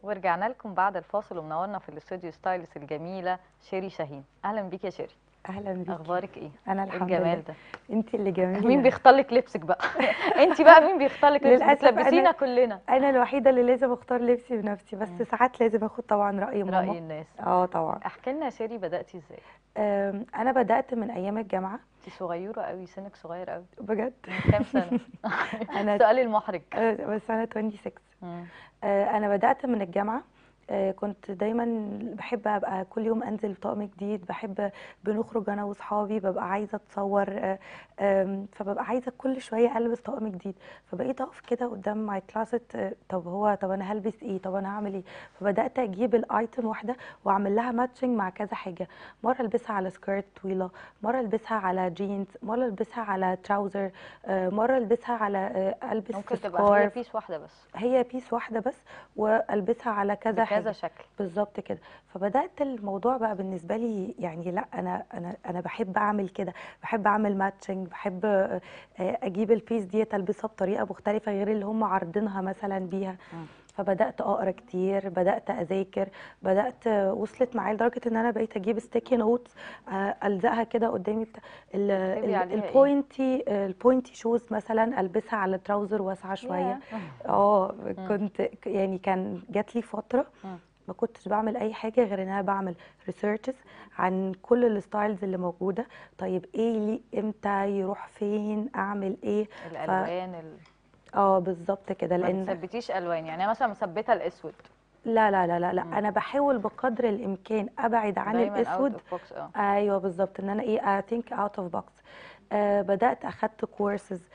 ورجعنا لكم بعد الفاصل ومنورنا في الاستوديو ستايلس الجميله شيري شاهين اهلا بيك يا شيري اهلا بيكي اخبارك ايه انا إيه الحمد الجمال لله ده انت اللي جميله مين بيختار لك لبسك بقى انت بقى مين بيختار لك لبسك للأسف بتلبسينا أنا- كلنا انا الوحيده اللي لازم اختار لبسي بنفسي بس مم. ساعات لازم اخد طبعا راي ماما راي الناس اه طبعا احكي لنا يا شيري بداتي ازاي أم، انا بدات من ايام الجامعه انت صغيره قوي سنك صغير قوي بجد من كام سنه أنا- السؤال المحرج أه، بس انا 26 مم. أه، انا بدات من الجامعه أه، كنت دايما بحب ابقى كل يوم انزل بطقم جديد بحب بنخرج انا واصحابي ببقى عايزه اتصور أه، أم، فببقى عايزه كل شويه البس طقم جديد فبقيت اقف كده قدام ماي كلاسيت طب هو طب انا هلبس ايه طب انا هعمل ايه فبدات اجيب الايتم واحده واعمل لها ماتشنج مع كذا حاجه مره البسها على سكيرت طويله مره البسها على جينز مره البسها على تراوزر أه، مره البسها على أه، البس ممكن تبقى هي سكارف بيس واحده بس هي بيس واحده بس والبسها على كذا بكذا حاجه شكل بالظبط كده فبدات الموضوع بقى بالنسبه لي يعني لا انا انا انا بحب اعمل كده بحب اعمل ماتشنج بحب آه، آه، اجيب البيس ديت البسها بطريقه مختلفه غير اللي هم عارضينها مثلا بيها مم. فبدات اقرا كتير بدات اذاكر بدات آه، وصلت معايا لدرجه ان انا بقيت اجيب ستيكي نوتس الزقها كده قدامي بتا- ال- تكتبي ال- عليها إيه؟ البوينتي البوينتي شوز مثلا البسها على تراوزر واسعه شويه ياه. اه كنت ك- يعني كان جات لي فتره مم. ما كنتش بعمل اي حاجه غير ان انا بعمل ريسيرشز عن كل الستايلز اللي موجوده طيب ايه لي امتى يروح فين اعمل ايه الالوان ال... اه بالظبط كده ما لان بتثبتيش الوان يعني أنا مثلا مثبته الاسود لا لا لا لا, لا. مم. انا بحاول بقدر الامكان ابعد عن دايما الاسود اوت اوف بوكس اه ايوه بالظبط ان انا ايه ثينك اوت اوف بوكس بدات اخدت كورسز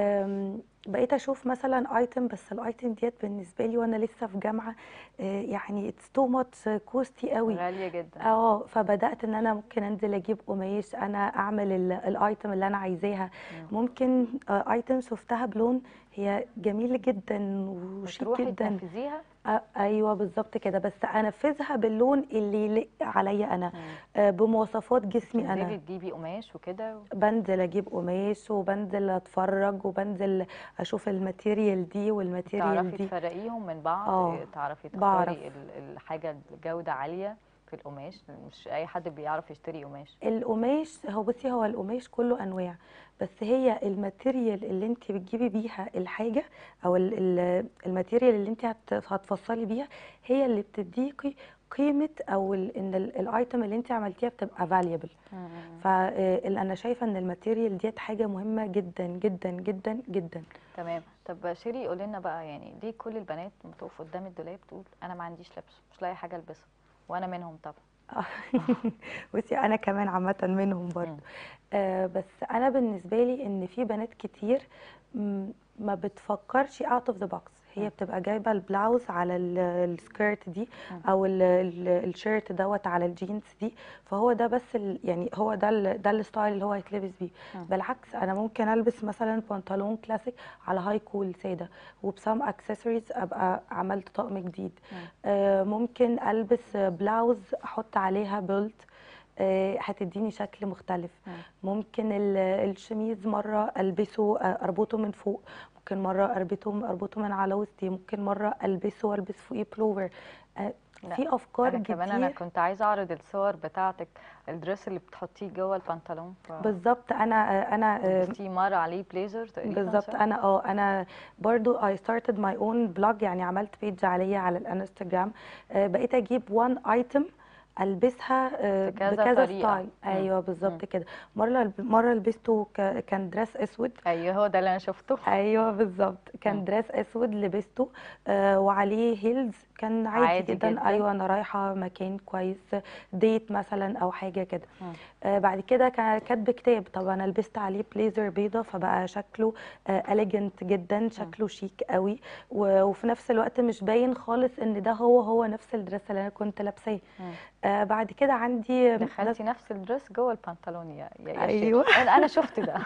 بقيت اشوف مثلا ايتم بس الايتم ديت بالنسبه لي وانا لسه في جامعه آه، يعني اتس تو ماتش كوستي قوي غاليه جدا اه فبدات ان انا ممكن انزل اجيب قماش انا اعمل ال- الايتم اللي انا عايزاها مم. ممكن ايتم شفتها بلون هي جميله جدا وشيك وتروحي جدا تنفذيها آه، ايوه بالظبط كده بس انفذها باللون اللي يليق عليا انا آه، بمواصفات جسمي تنزلي انا تجيبي قماش وكده بنزل اجيب قماش وبنزل اتفرج وبنزل اشوف الماتيريال دي والماتيريال تعرفي دي تفرقيهم من بعض آه، تعرفي بعرف. تختاري ال- الحاجه الجوده عاليه في القماش مش اي حد بيعرف يشتري قماش القماش هو بصي هو القماش كله انواع بس هي الماتيريال اللي انت بتجيبي بيها الحاجه او ال- ال- الماتيريال اللي انت هت- هتفصلي بيها هي اللي بتديكي قيمه او ال- ان ال- الايتم اللي انت عملتيها بتبقى فاليبل فانا شايفه ان الماتيريال ديت حاجه مهمه جدا جدا جدا جدا تمام طب شيري قولي لنا بقى يعني ليه كل البنات لما تقف قدام الدولاب تقول انا ما عنديش لبس مش لاقي حاجه البسها وانا منهم طبعا بصي انا كمان عامه منهم برضه مم. آه بس انا بالنسبه لي ان في بنات كتير م- ما بتفكرش اوت اوف ذا بوكس هي مم. بتبقى جايبه البلاوز على ال- السكيرت دي مم. او ال- ال- الشيرت دوت على الجينز دي فهو ده بس ال يعني هو ده ال ده الستايل اللي هو هيتلبس بيه مم. بالعكس انا ممكن البس مثلا بنطلون كلاسيك على هاي كول ساده وبسام اكسسوارز ابقى عملت طقم جديد مم. آه، ممكن البس بلاوز احط عليها بيلت آه، هتديني شكل مختلف مم. ممكن ال- الشميز مره البسه آه، اربطه من فوق ممكن مره اربطه اربطه من على وسطي ممكن مره البسه والبس فوقيه بلوفر آه، لا، في افكار انا كمان انا كتير كنت عايزه اعرض الصور بتاعتك الدريس اللي بتحطيه جوه البنطلون ف- بالظبط انا آه، انا آه، لبستيه مره عليه بليزر تقريبا بالظبط صح؟ انا اه انا برضو I started my own blog يعني عملت بيج عليا على الانستجرام آه، بقيت اجيب one item البسها آه، بكذا بكذا طريقة. ستايل مم. ايوه بالظبط كده مره مره لبسته ك- كان دريس اسود ايوه هو ده اللي انا شفته ايوه بالظبط مم. كان دريس اسود لبسته آه وعليه هيلز كان عادي, عادي جدا. جدا. ايوه انا رايحه مكان كويس ديت مثلا او حاجه كده مم. آه بعد كده كان كاتب كتاب طب انا لبست عليه بليزر بيضه فبقى شكله اليجنت جدا شكله شيك قوي و- وفي نفس الوقت مش باين خالص ان ده هو هو نفس الدريس اللي انا كنت لابساه مم. آه بعد كده عندي دخلتي نفس الدريس جوه البنطلون يا يا يا شيخ. أيوة. انا انا شفت ده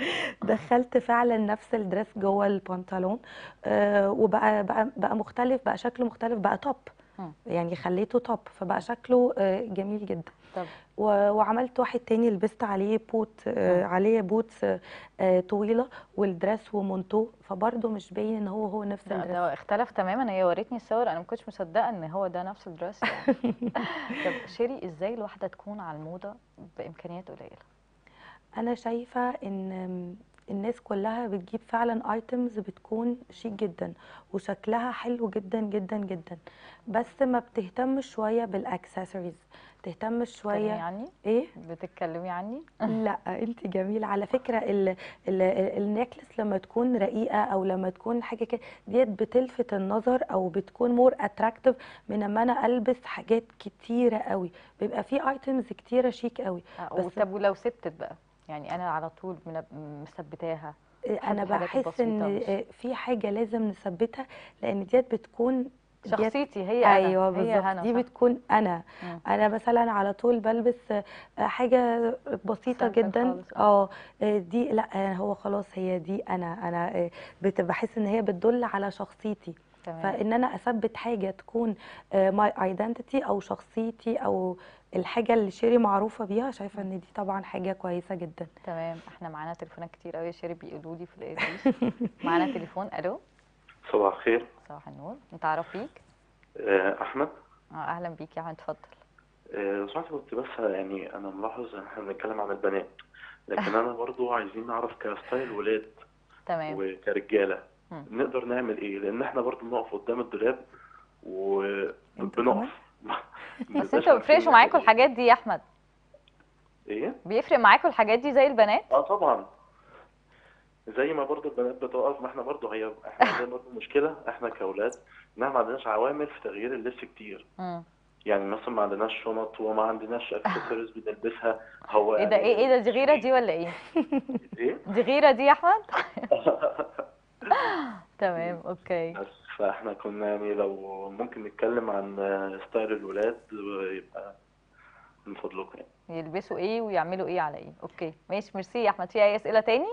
دخلت فعلا نفس الدريس جوه البنطلون آه وبقى بقى بقى مختلف بقى شكله مختلف بقى توب مم. يعني خليته توب فبقى شكله آه، جميل جدا طب و- وعملت واحد تاني لبست عليه بوت آه، مم. عليه بوتس آه، آه، طويلة والدرس ومونتو فبرضه مش باين ان هو هو نفس ده, الدرس ده اختلف تماما هي ورتني الصور انا ما كنتش مصدقه ان هو ده نفس الدرس يعني طب شيري ازاي الواحده تكون على الموضه بامكانيات قليله انا شايفة ان الناس كلها بتجيب فعلا ايتمز بتكون شيك جدا وشكلها حلو جدا جدا جدا بس ما بتهتمش شوية بالاكسسوارز تهتم بتتكلمي شوية عني ايه بتتكلمي عني لا انت جميله على فكره ال- ال- النكلس لما تكون رقيقه او لما تكون حاجه كده ديت بتلفت النظر او بتكون مور اتراكتيف من اما انا البس حاجات كتيره قوي بيبقى في ايتمز كتيره شيك قوي آه، بس طب ولو سبتت بقى يعني انا على طول من- مثبتاها انا الحاجات بحس ان البسيطة مش- في حاجه لازم نثبتها لان dيت بتكون ديت شخصيتي هي انا ايوه هي بالظبط هنا دي صح بتكون انا مم. انا مثلا على طول بلبس آه، حاجه بسيطه Simple جدا خالص، آه. اه آه، دي لا آه، هو خلاص هي دي انا انا آه، بت- بحس ان هي بتدل على شخصيتي تمام فان انا اثبت حاجه تكون ماي ايدنتيتي او شخصيتي او الحاجه اللي شيري معروفه بيها شايفه ان دي طبعا حاجه كويسه جدا تمام احنا معانا تليفونات كتير قوي يا شيري بيقولوا لي في الايربيس معانا تليفون الو صباح الخير صباح النور نتعرف بيك آه، احمد اه اهلا بيك يا احمد اتفضل آه، لو سمحت كنت بس يعني انا ملاحظ ان احنا بنتكلم عن البنات لكن انا برضو عايزين نعرف كستايل ولاد تمام وكرجاله مم. نقدر نعمل ايه لان احنا برضو بنقف قدام الدولاب انتوا وبنقف بس انتوا بيفرقوا معاكم الحاجات دي يا احمد ايه بيفرق معاكم الحاجات دي زي البنات اه طبعا زي ما برضو البنات بتقف ما احنا برضو هي احنا عندنا برضو مشكله احنا كاولاد ان احنا ما عندناش عوامل في تغيير اللبس كتير مم. يعني مثلا ما عندناش شنط وما عندناش اكسسوارز بنلبسها هو ايه ده ايه ايه ده دي غيره دي ولا ايه ايه دي غيره دي يا احمد تمام اوكي بس فاحنا كنا يعني لو ممكن نتكلم عن ستايل الولاد يبقى من فضلكم يعني يلبسوا ايه ويعملوا ايه على ايه اوكي ماشي ميرسي يا احمد في اي اسئله تاني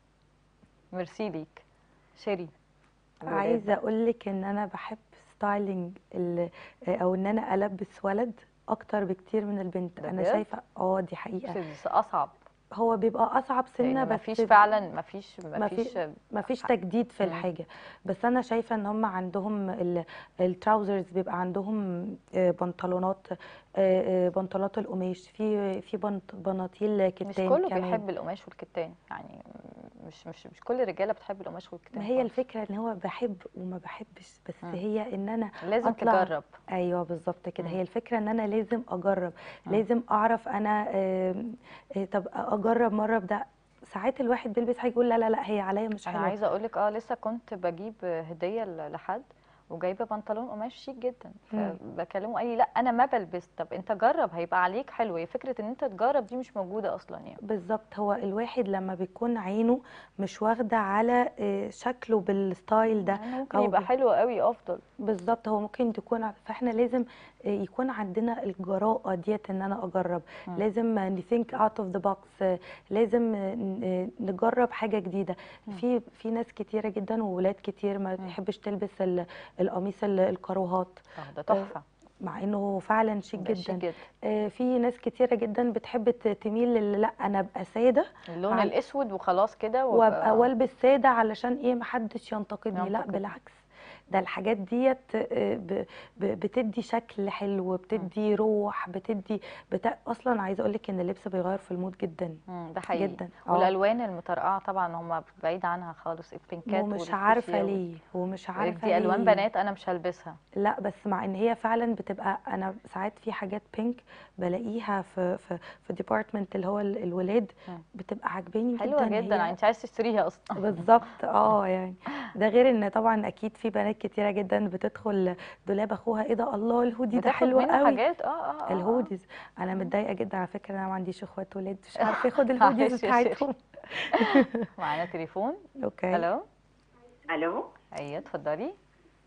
ميرسي ليك شيري الولاد عايزه بقى. اقول لك ان انا بحب ستايلينج ال- او ان انا البس ولد اكتر بكتير من البنت ده انا بجد؟ شايفه اه دي حقيقه بس دي اصعب هو بيبقى اصعب سنه لان بس مفيش فعلا مفيش ما في- مفيش مفيش تجديد في مم. الحاجه بس انا شايفه ان هم عندهم ال- التراوزرز بيبقى عندهم آه، بنطلونات آه، آه، بنطلونات القماش في في بنط بناطيل مش كتان كله كمان بيحب القماش والكتان يعني مش مش مش كل الرجاله بتحب القماش والكتان ما هي خالص. الفكره ان هو بحب وما بحبش بس مم. هي ان انا لازم أطلع تجرب ايوه بالظبط كده مم. هي الفكره ان انا لازم اجرب مم. لازم اعرف انا آم، آه، طب اجرب مره بده ساعات الواحد بيلبس حاجه يقول لا لا لا هي عليا مش انا حلوه عايزه اقول لك اه لسه كنت بجيب هديه ل- لحد وجايبه بنطلون قماش شيك جدا مم. فبكلمه قال لي لا انا ما بلبس طب انت جرب هيبقى عليك حلو هي فكره ان انت تجرب دي مش موجوده اصلا يعني بالظبط هو الواحد لما بيكون عينه مش واخده على آه، شكله بالستايل ده يعني ممكن أو يبقى ب- حلو قوي افضل بالظبط هو ممكن تكون ع- فاحنا لازم آه، يكون عندنا الجراءة ديت ان انا اجرب مم. لازم نثينك اوت اوف ذا بوكس لازم آه، ن- آه، نجرب حاجة جديدة مم. في في ناس كتيرة جدا وولاد كتير ما مم. بتحبش تلبس ال- القميص ال- الكاروهات اه ده تحفه مع انه فعلا شيك ده شيك جدا جدا آه، في ناس كتيرة جدا بتحب ت- تميل لل- لا انا ابقى سادة اللون عن- الاسود وخلاص كده وابقى والبس ساده علشان ايه محدش ينتقدني لا ينتقدني. بالعكس ده الحاجات ديت آه، ب- ب- بتدي شكل حلو بتدي روح بتدي بتا... اصلا عايزه اقول لك ان اللبس بيغير في المود جدا مم، ده حقيقي جدا اه والالوان المطرقعه طبعا هم بعيد عنها خالص البينكات ومش والفوشيا عارفه وال- ليه ومش عارفه دي الوان ليه بنات انا مش هلبسها لا بس مع ان هي فعلا بتبقى انا ساعات في حاجات بينك بلاقيها في في في ديبارتمنت اللي هو ال- الولاد مم. بتبقى عاجباني حلوه جدا جدا هي انت عايز تشتريها اصلا بالظبط اه يعني ده غير ان طبعا اكيد في بنات كتيره جدا بتدخل دولاب اخوها ايه ده الله الهودي ده بتاخد حلو منه قوي حاجات اه اه اه آه. الهوديز انا مم. متضايقه جدا على فكره انا ما عنديش اخوات ولاد مش عارفه اخد الهوديز معلش يا شيخ. بتاعتهم معانا تليفون اوكي الو الو ايوه اتفضلي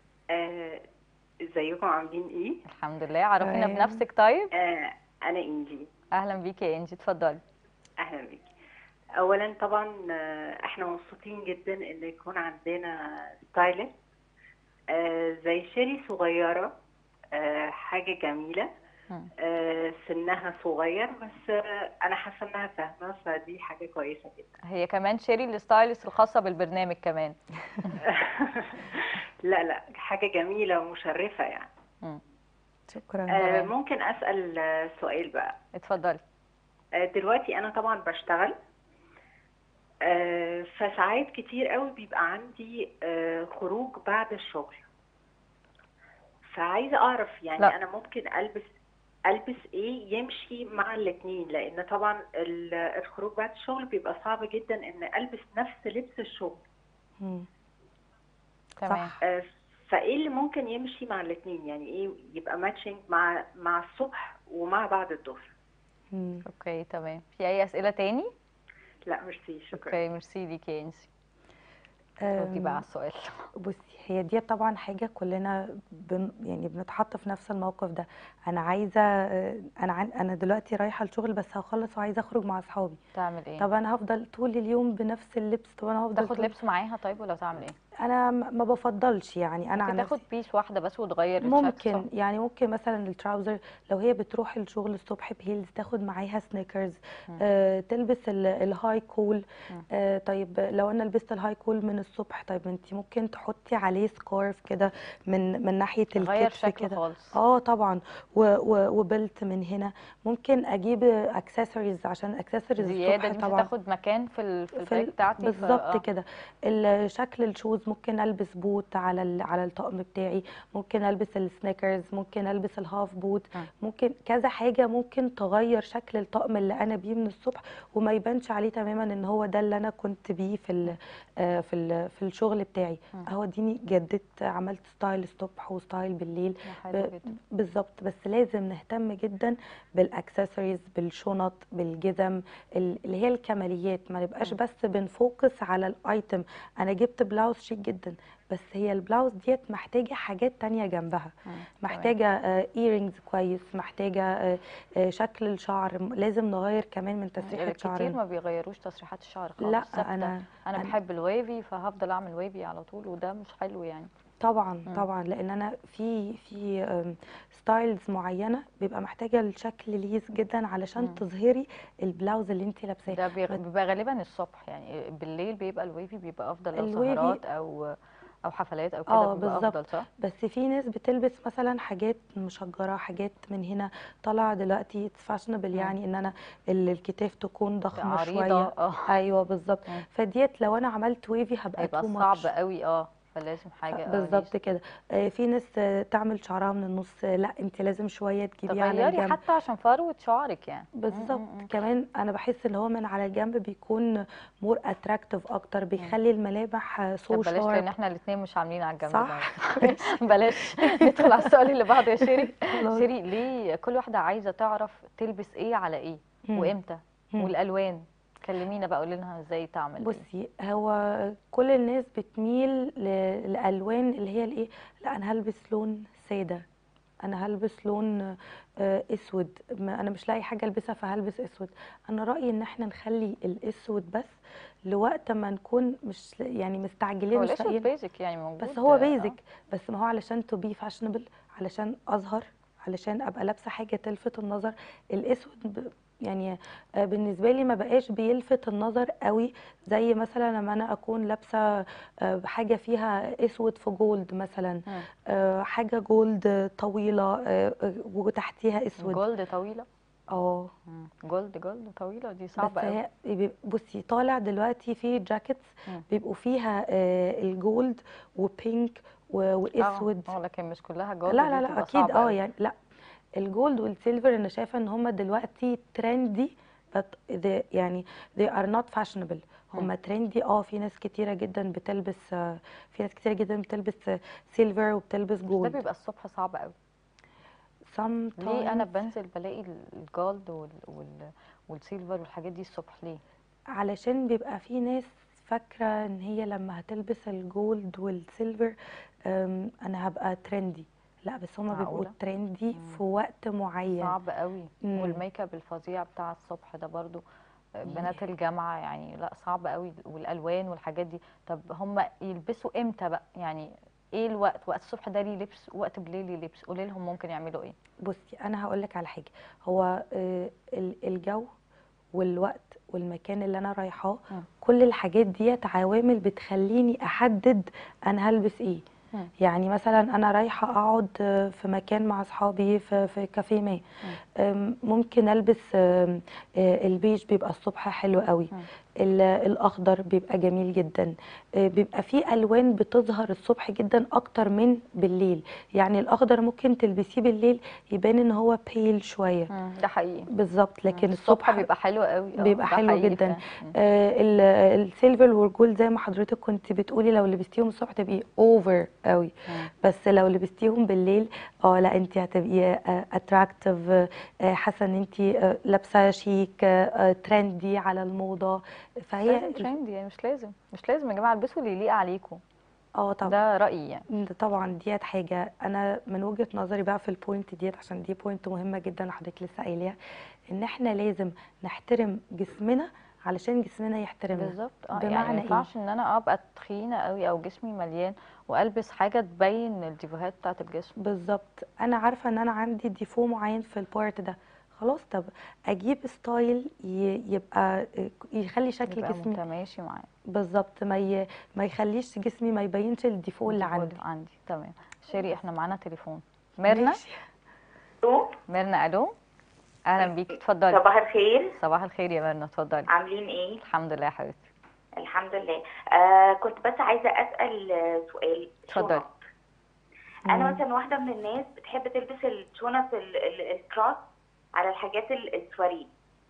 آه، ازيكم عاملين ايه الحمد لله عرفينا تمام. بنفسك طيب آه، انا انجي اهلا بيكي يا انجي اتفضلي اهلا بيك اولا طبعا آه، احنا مبسوطين جدا ان يكون عندنا ستايلست آه، زي شيري صغيره آه، حاجة جميلة مم. آه، سنها صغير بس آه، أنا حاسة إنها فاهمة فدي حاجة كويسة جدا هي كمان شيري الستايلست الخاصة بالبرنامج كمان لا لا حاجة جميلة ومشرفة يعني مم. شكرا آه، تمام. ممكن أسأل آه، سؤال بقى اتفضلي آه، دلوقتي أنا طبعا بشتغل آه، فساعات كتير قوي بيبقى عندي آه، خروج بعد الشغل فعايزة أعرف يعني لا. أنا ممكن ألبس ألبس إيه يمشي مع الاتنين لأن طبعا ال- الخروج بعد الشغل بيبقى صعب جدا إن ألبس نفس لبس الشغل مم. تمام صح آه، فإيه اللي ممكن يمشي مع الاتنين يعني إيه يبقى ماتشنج مع مع الصبح ومع بعد الظهر مم. اوكي تمام في اي اسئلة تاني لا ميرسي شكرا اوكي ميرسي ليكي يا انسي ردي بقى على أم، السؤال بصي هي دي طبعا حاجة كلنا بن يعني بنتحط في نفس الموقف ده أنا عايزة آه، أنا عن أنا دلوقتي رايحة الشغل بس هخلص وعايزة أخرج مع أصحابي تعمل ايه طب أنا هفضل طول اليوم بنفس اللبس طب أنا هفضل تاخد طول لبس معاها طيب ولا تعمل ايه أنا م- ما بفضلش يعني أنا ممكن عن تاخد نفسي بيس واحدة بس وتغير الشكل صح ممكن يعني ممكن مثلا التراوزر لو هي بتروح الشغل الصبح بهيلز تاخد معاها سنيكرز مم. آه تلبس ال- الهاي كول مم. آه طيب لو انا لبست الهاي كول من الصبح طيب انت ممكن تحطي عليه سكارف كده من من ناحية تغير الكتف شكله كده خالص اه طبعا و و وبلت من هنا ممكن اجيب اكسسوارز عشان اكسسوارز زيادة الصبح دي مش طبعا هتاخد مكان في ال... في في الباك ال- بتاعتي ف- بالظبط اه كده ال- شكل الشوز ممكن البس بوت على ال- على الطقم بتاعي ممكن البس السنيكرز ممكن البس الهاف بوت مم. ممكن كذا حاجه ممكن تغير شكل الطقم اللي انا بيه من الصبح وما يبانش عليه تماما ان هو ده اللي انا كنت بيه في ال آه، في ال في الشغل بتاعي مم. اهو اديني جددت عملت ستايل الصبح وستايل بالليل ده حلو ب- جدا بالظبط بس لازم نهتم جدا بالاكسسوارز بالشنط بالجزم ال- اللي هي الكماليات ما نبقاش مم. بس بنفوكس على الايتم انا جبت بلاوز شيك جدا بس هي البلاوز ديت محتاجه حاجات تانية جنبها مم. تمام. محتاجه ايرينجز كويس محتاجه آه، آه، شكل الشعر م- لازم نغير كمان من تسريحه كتير شعرنا ما بيغيروش تسريحات الشعر خالص لا ثابتة انا انا أنا- بحب الويفي فهفضل اعمل ويفي على طول وده مش حلو يعني طبعا مم. طبعا لان انا في في ستايلز معينه بيبقى محتاجه الشكل ليس جدا علشان مم. تظهري البلاوز اللي انت لابساه ده بيغ- ما- بيبقى غالبا الصبح يعني بالليل بيبقى الويفي بيبقى افضل لو الويفي- سهرات او او حفلات او كده اه بيبقى بالظبط افضل صح بس في ناس بتلبس مثلا حاجات مشجره حاجات من هنا طالعه دلوقتي اتس فاشنبل مم. يعني ان انا ال- الكتاف تكون ضخمه عريضة شويه اه ايوه بالظبط مم. فديت لو انا عملت ويفي هبقى هيبقى تو صعب ماتش قوي اه فلازم حاجة اه بالظبط ليس كده آه، في ناس آه، تعمل شعرها من النص آه، لا انت لازم شويه تجيبيه على تغيري الجنب حتى عشان فروة شعرك يعني مم، بالظبط مم، مم. كمان انا بحس ان هو من على الجنب بيكون مور اتراكتيف اكتر بيخلي الملامح سو طب بلاش لان شارب احنا الاثنين مش عاملين على الجنب صح ده بلاش ندخل على السؤال اللي بعده يا شيري خلاص شيري ليه كل واحدة عايزة تعرف تلبس ايه على ايه مم. وامتى مم. والالوان كلمينا بقى قولي لها ازاي تعمل ايه بصي هو كل الناس بتميل ل- لالوان اللي هي الايه لا انا هلبس لون ساده انا هلبس لون آه، اسود ما انا مش لاقي حاجه البسها فهلبس اسود انا رايي ان احنا نخلي الاسود بس لوقت ما نكون مش يعني مستعجلين هو مش الاسود لاقيين بيزك يعني موجود بس هو آه. بيزك بس ما هو علشان تو بي فاشنبل علشان اظهر علشان ابقى لابسه حاجه تلفت النظر الاسود ب- يعني آه، بالنسبه لي ما بقاش بيلفت النظر قوي زي مثلا لما انا اكون لابسه آه، حاجه فيها اسود في جولد مثلا مم. آه، حاجه جولد طويله آه، آه، وتحتيها اسود جولد طويلة اه مم. جولد جولد طويلة دي بس صعبة قوي هي بيبقى- بصي طالع دلوقتي في جاكيتس مم. بيبقوا فيها آه، الجولد وبينك و- اه واسود اه لكن مش كلها جولد لا دي لا لا بتبقى اكيد صعبة اه قوي يعني لا الجولد والسيلفر انا شايفه ان هم دلوقتي ترندي but they يعني they are not fashionable هم ترندي اه في ناس كتيره جدا بتلبس آه، في ناس كتيره جدا بتلبس سيلفر وبتلبس بس ده جولد بيبقى الصبح صعب قوي sometimes ليه انا بنزل بلاقي ال- الجولد وال... وال... والسيلفر والحاجات دي الصبح ليه علشان بيبقى في ناس فاكره ان هي لما هتلبس الجولد والسيلفر أم، انا هبقى ترندي لا بس هما بيبقوا معقولة؟ ترندي مم. في وقت معين صعب قوي مم. والميك اب الفظيع بتاع الصبح ده برضو بنات يه. الجامعة يعني لا صعب قوي والالوان والحاجات دي طب هم يلبسوا امتى بقى يعني ايه الوقت وقت الصبح ده ليه لبس ووقت بالليل ليه لبس قولي لهم ممكن يعملوا ايه بصي انا هقول لك على حاجه هو آه، ال- الجو والوقت والمكان اللي انا رايحاه مم. كل الحاجات ديت عوامل بتخليني احدد انا هلبس ايه مم. يعني مثلا انا رايحه اقعد آه، في مكان مع اصحابي في في كافيه ما آم، ممكن البس آم، آه، البيج بيبقى الصبح حلو قوي مم. ال- الاخضر بيبقى جميل جدا آه، بيبقى فيه الوان بتظهر الصبح جدا اكتر من بالليل يعني الاخضر ممكن تلبسيه بالليل يبان ان هو بيل شويه مم. ده حقيقي بالظبط لكن الصبح الصبح بيبقى حلو قوي آه، بيبقى ده حلو حقيقي جدا. فعلا. مم. آه، ال- السيلفر والجولد زي ما حضرتك كنت بتقولي لو لبستيهم الصبح تبقي اوفر قوي مم. بس لو لبستيهم بالليل اه لا انت هتبقي اتراكتيف حاسه ان انت آه، لابسه شيك ترندي على الموضه مش فهي لازم ترندي يعني مش لازم مش لازم يا جماعه البسوا اللي يليق عليكم اه طبعا ده رايي يعني ده طبعا ديت حاجه انا من وجهه نظري بقى في البوينت ديت عشان دي بوينت مهمه جدا حضرتك لسه قايلاها ان احنا لازم نحترم جسمنا علشان جسمنا يحترمنا بالظبط اه يعني بمعنى ما إيه؟ ينفعش ان انا ابقى تخينه قوي او جسمي مليان والبس حاجه تبين الديفوهات بتاعت الجسم بالظبط انا عارفه ان انا عندي ديفو معين في البارت ده خلاص طب اجيب ستايل ي- يبقى يخلي شكل يبقى جسمي متماشي معايا بالظبط ما ي... ما يخليش جسمي ما يبينش الديفو اللي الديفو عندي عندي تمام شيري احنا معانا تليفون ميرنا ماشي. الو ميرنا الو اهلا بيكي اتفضلي صباح الخير صباح الخير يا ميرنا اتفضلي عاملين ايه الحمد لله يا حبيبتي الحمد لله آه كنت بس عايزه اسال آه، سؤال اتفضلي. شنط. انا مم. مثلا واحده من الناس بتحب تلبس الشنط ال- ال- الكروس على الحاجات ال- السواريه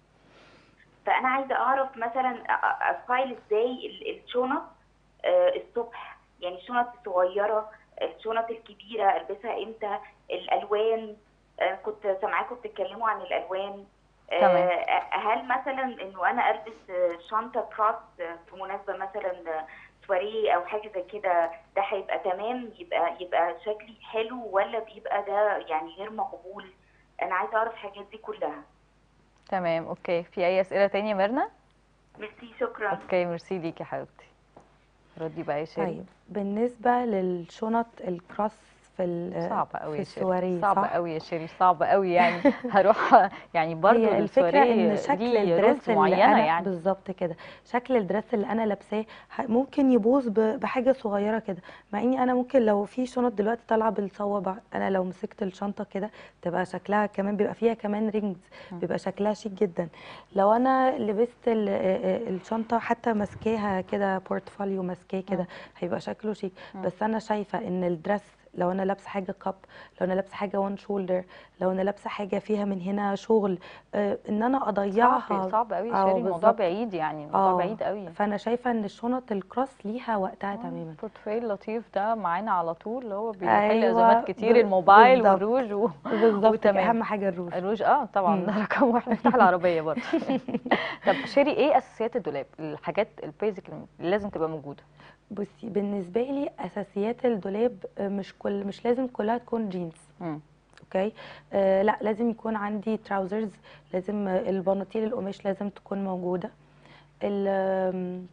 فانا عايزه اعرف مثلا أ- أ- استايل ازاي ال- الشنط آه، الصبح يعني الشنط الصغيره الشنط الكبيره البسها امتى الالوان آه، كنت سامعاكم بتتكلموا عن الالوان آه، تمام. هل مثلا انه انا البس آه، شنطه كروس آه، في مناسبه مثلا آه، سواريه او حاجه زي كده ده هيبقى تمام يبقى يبقى شكلي حلو ولا بيبقى ده يعني غير مقبول انا عايزه اعرف الحاجات دي كلها تمام اوكي في اي اسئله تانية يا ميرنا ميرسي شكرا اوكي ميرسي ليكي يا حبيبتي ردي بقى يا شيري طيب بالنسبه للشنط الكروس في ال- صعب قوي في يا شيري السواريه صعب صح؟ قوي يا شيري صعب قوي يعني هروح يعني برضو هي الفكره السواريه ان شكل ليه الدريس رولز اللي معينه انا يعني بالظبط كده شكل الدريس اللي انا لابساه ه- ممكن يبوظ ب- بحاجه صغيره كده مع اني انا ممكن لو في شنط دلوقتي طالعه بالصوابع انا لو مسكت الشنطه كده تبقى شكلها كمان بيبقى فيها كمان رينجز مم. بيبقى شكلها شيك جدا لو انا لبست ال- آه، آه، الشنطه حتى ماسكاها كده بورتفوليو ماسكاه كده مم. هيبقى شكله شيك مم. بس انا شايفه ان الدرس لو انا لابسه حاجه كاب لو انا لابسه حاجه وان شولدر لو انا لابسه حاجه فيها من هنا شغل آه، ان انا اضيعها صعب صعب قوي يا آه، شيري الموضوع بالظبط. بعيد يعني الموضوع اه بعيد قوي فانا شايفه ان الشنط الكروس ليها وقتها آه، تماما البورتفيل لطيف ده معانا على طول اللي هو بيحل أيوة، ازمات كتير ب- الموبايل بالظبط. والروج و... بالظبط وتمام. اهم حاجه الروج الروج اه طبعا مم. ده رقم واحد نفتح العربيه برضه طب شيري ايه اساسيات الدولاب الحاجات البيزك اللي لازم تبقى موجوده بصي بالنسبه لي اساسيات الدولاب آه، مش كل مش لازم كلها تكون جينز مم. اوكي آه لا لازم يكون عندي تراوزرز لازم آه، البناطيل القماش لازم تكون موجوده ال- آم،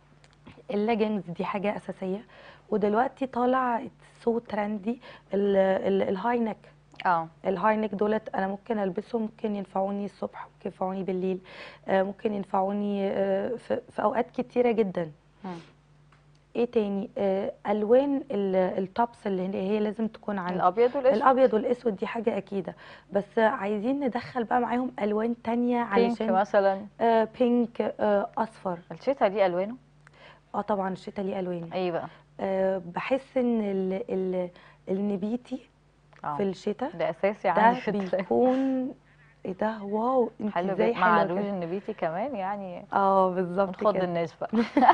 اللاجنز دي حاجه اساسيه ودلوقتي طالع سو ترندي الهاي نيك اه الهاي نيك دولت انا ممكن البسهم ممكن ينفعوني الصبح ممكن ينفعوني بالليل آه، ممكن ينفعوني آه، في في اوقات كتيره جدا مم. ايه تاني آه، الوان ال- التوبس اللي هي هي لازم تكون عندي الابيض والاسود الابيض والاسود دي حاجه اكيده بس عايزين ندخل بقى معاهم الوان تانية بينك علشان مثلا آه بينك آه اصفر الشتا ليه الوانه اه طبعا الشتا ليه الوان ايه بقى آه بحس ان ال ال النبيتي اه في الشتا ده اساسي ده عندي في الدولاب. بيكون ايه ده واو انت حلو ازاي جدا مع حلوه الروج كده النبيتي كمان يعني اه بالظبط نخض كده الناس بقى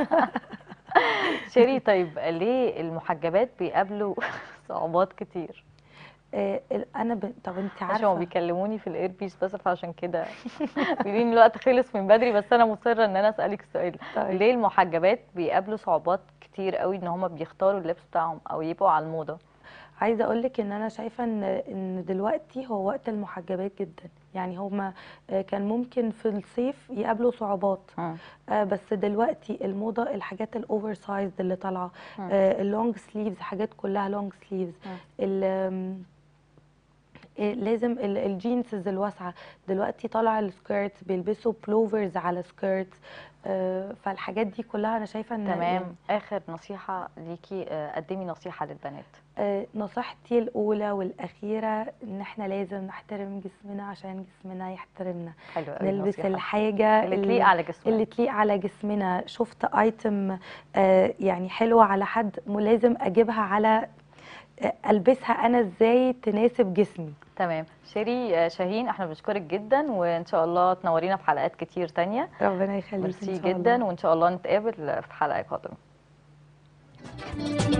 شيري طيب ليه المحجبات بيقابلوا صعوبات كتير آه ال- انا ب... طب انت عشان عارفه هو بيكلموني في الايربيس بس فعشان كده بيقولوا لي الوقت خلص من بدري بس انا مصره ان انا اسالك السؤال طيب. ليه المحجبات بيقابلوا صعوبات كتير قوي ان هم بيختاروا اللبس بتاعهم او يبقوا على الموضه عايزه اقول لك ان انا شايفه ان ان دلوقتي هو وقت المحجبات جدا يعني هما آه، كان ممكن في الصيف يقابلوا صعوبات مم. آه، بس دلوقتي الموضه الحاجات الاوفر سايز اللي طالعه مم. آه، اللونج سليفز حاجات كلها لونج سليفز مم. ال- آم، آه، لازم ال- الجينز الواسعه دلوقتي طالع السكيرتس بيلبسوا بلوفرز على سكيرتس فالحاجات دي كلها انا شايفه ان تمام اخر نصيحه ليكي آه، قدمي نصيحه للبنات آه، نصيحتي الأولى والأخيرة إن إحنا لازم نحترم جسمنا عشان جسمنا يحترمنا حلو قوي نلبس النصيحة دي. الحاجة اللي تليق على جسمنا اللي تليق على جسمنا شفت ايتم آه، يعني حلوة على حد م- لازم أجيبها على آه، ألبسها أنا إزاي تناسب جسمي تمام شيري آه، شاهين احنا بنشكرك جدا وان شاء الله تنورينا في حلقات كتير تانية ربنا يخليك ميرسي إن شاء الله. جدا وان شاء الله نتقابل في حلقة قادمة